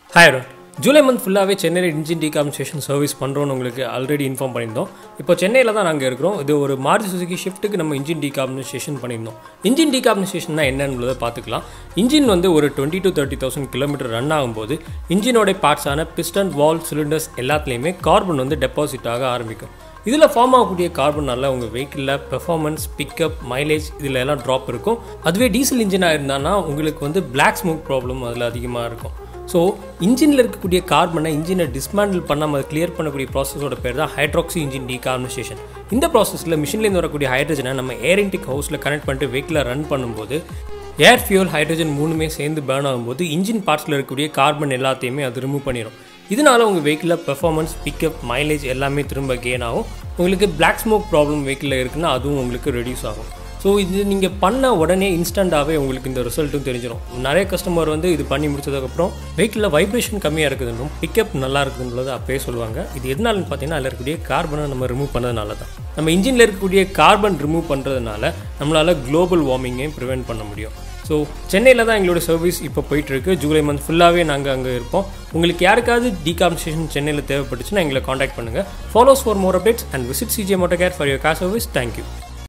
hi Ron July month ஃபுல்லாகவே சென்னையில் engine டீகாமினேஷன் service பண்ணுறோன்னு உங்களுக்கு ஆல்ரெடி இன்ஃபார்ம் பண்ணியிருந்தோம் இப்போ சென்னையில் தான் நாங்கள் இருக்கிறோம் இது ஒரு மாருதி சுசுகி ஷிஃப்ட்டுக்கு நம்ம இன்ஜின் டீகாமினேஷன் பண்ணியிருந்தோம் இன்ஜின் டீகாமினேஷன்னா என்னன்றதை பார்த்துக்கலாம் இன்ஜின் வந்து ஒரு twenty to thirty thousand kilometre run ஆகும்போது இன்ஜினோட பார்ட்ஸான பிஸ்டன் வால் சிலிண்டர்ஸ் எல்லாத்துலேயுமே கார்பன் வந்து டெபாசிட் ஆக ஆரம்பிக்கும் இதில் ஃபார்ம் ஆகக்கூடிய கார்பனால உங்கள் வெஹிக்கிளில் பெர்ஃபார்மன்ஸ் பிக்கப் மைலேஜ் இதில் எல்லாம் ட்ராப் இருக்கும் அதுவே டீசல் இன்ஜினாக இருந்தானா உங்களுக்கு வந்து பிளாக் ஸ்மோக் ப்ராப்ளம் அதில் அதிகமாக இருக்கும் ஸோ இன்ஜினில் இருக்கக்கூடிய கார்பனை இன்ஜினை டிஸ்மேண்டில் பண்ணாமல் அதை கிளியர் பண்ணக்கூடிய ப்ராசஸோட பேர் தான் ஹைட்ராக்சி இன்ஜின் டீகார்பனைசேஷன் இந்த ப்ராசஸில் மிஷின்லேருந்து வரக்கூடிய ஹைட்ரஜனை நம்ம ஏர் இன்டிக் ஹவுஸில் கனெக்ட் பண்ணிட்டு வெஹிக்கிளை ரன் பண்ணும்போது ஏர் ஃபியூல் ஹைட்ரஜன் மூணுமே சேர்ந்து பேர்ன் ஆகும்போது இன்ஜின் பார்ட்ஸில் இருக்கக்கூடிய கார்பன் எல்லாத்தையுமே அது ரிமூவ் பண்ணிடும் இதனால உங்கள் வெஹிக்கிளில் பெர்ஃபார்மன்ஸ் பிக்கப் மைலேஜ் எல்லாமே திரும்ப கெயின் ஆகும் உங்களுக்கு பிளாக் ஸ்மோக் ப்ராப்ளம் வெஹிக்கிளில் இருக்குன்னா அதுவும் உங்களுக்கு ரெடியூஸ் ஆகும் ஸோ இது நீங்கள் பண்ண உடனே இன்ஸ்டண்ட்டாகவே உங்களுக்கு இந்த ரிசல்ட்டும் தெரிஞ்சிடும் நிறைய கஸ்டமர் வந்து இது பண்ணி முடிச்சதுக்கப்புறம் வெஹிக்கிளில் வைப்ரேஷன் கம்மியாக இருக்குதுன்னும் பிக்கப் நல்லா இருக்குதுன்றது அப்பயே சொல்லுவாங்க இது எதனாலன்னு பார்த்தீங்கன்னா அதில் இருக்கக்கூடிய கார்பனை நம்ம ரிமூவ் பண்ணதுனால தான் நம்ம இன்ஜினில் இருக்கக்கூடிய கார்பன் ரிமூவ் பண்ணுறதுனால நம்மளால் குளோபல் வார்மிங்கையும் ப்ரிவெண்ட் பண்ண முடியும் ஸோ சென்னையில் தான் எங்களோட சர்வீஸ் இப்போ போயிட்டுருக்கு ஜூலை மந்த் ஃபுல்லாகவே நாங்கள் அங்கே இருப்போம் உங்களுக்கு யாருக்காவது டீகாம்சேஷன் சென்னையில் தேவைப்பட்டுச்சுன்னா எங்களை காண்டாக்ட் பண்ணுங்கள் follows for more updates and visit CJ moto care for your car service thank you